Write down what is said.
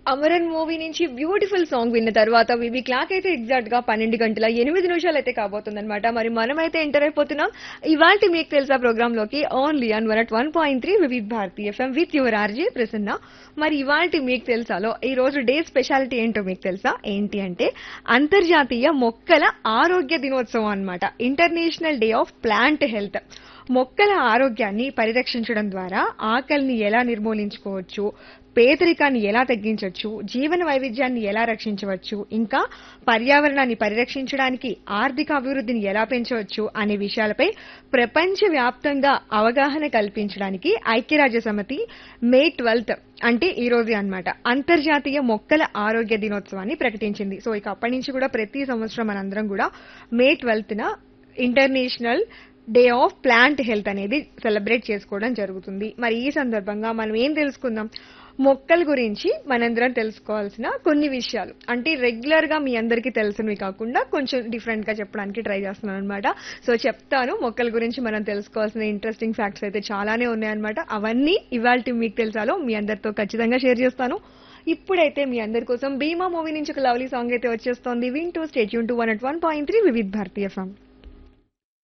Amaran movie నుంచి beautiful song విన్న తర్వాత వివి క్లాక్ అయితే ఎగ్జాక్ట్ గా పన్నెండు గంటల ఎనిమిది నిమిషాలు అయితే కాబోతుందన్నమాట మరి మనమైతే ఎంటర్ అయిపోతున్నాం ఇవాళ మీకు తెలుసా ప్రోగ్రామ్ లోకి only on one at one point three Vividh Bharati FM with your RJ Prasanna మరి ఇవాళ మీకు తెలుసాలో ఈ రోజు డే స్పెషాలిటీ ఏంటో మీకు తెలుసా ఏంటి అంటే అంతర్జాతీయ మొక్కల ఆరోగ్య దినోత్సవం అన్నమాట international day of plant health మొక్కల ఆరోగ్యాన్ని పరిరక్షించడం ద్వారా ఆకలిని ఎలా నిర్మూలించుకోవచ్చు పేదరికాన్ని ఎలా తగ్గించవచ్చు జీవన వైవిధ్యాన్ని ఎలా రక్షించవచ్చు ఇంకా పర్యావరణాన్ని పరిరక్షించడానికి ఆర్థిక అభివృద్ధిని ఎలా పెంచవచ్చు అనే విషయాలపై ప్రపంచవ్యాప్తంగా అవగాహన కల్పించడానికి ఐక్యరాజ్య సమితి మే ట్వెల్త్ అంటే ఈ రోజే అన్నమాట అంతర్జాతీయ మొక్కల ఆరోగ్య దినోత్సవాన్ని ప్రకటించింది సో ఇక అప్పటి నుంచి కూడా ప్రతి సంవత్సరం మనందరం కూడా మే ట్వెల్త్ న international day of plant health అనేది సెలబ్రేట్ చేసుకోవడం జరుగుతుంది మరి ఈ సందర్భంగా మనం ఏం తెలుసుకుందాం మొక్కల గురించి మనందరం తెలుసుకోవాల్సిన కొన్ని విషయాలు అంటే రెగ్యులర్ గా మీ అందరికీ తెలిసినవి కాకుండా కొంచెం డిఫరెంట్ గా చెప్పడానికి ట్రై చేస్తున్నాను అనమాట సో చెప్తాను మొక్కల గురించి మనం తెలుసుకోవాల్సిన ఇంట్రెస్టింగ్ ఫ్యాక్ట్స్ అయితే చాలానే ఉన్నాయన్నమాట అవన్నీ ఇవాళ మీకు తెలుసాలో మీ అందరితో ఖచ్చితంగా షేర్ చేస్తాను ఇప్పుడైతే మీ అందరి కోసం భీమా మూవీ నుంచి ఒక లవ్లీ సాంగ్ అయితే వచ్చేస్తోంది వింటూ stay tuned to one at one point three Vividh Bharatiya song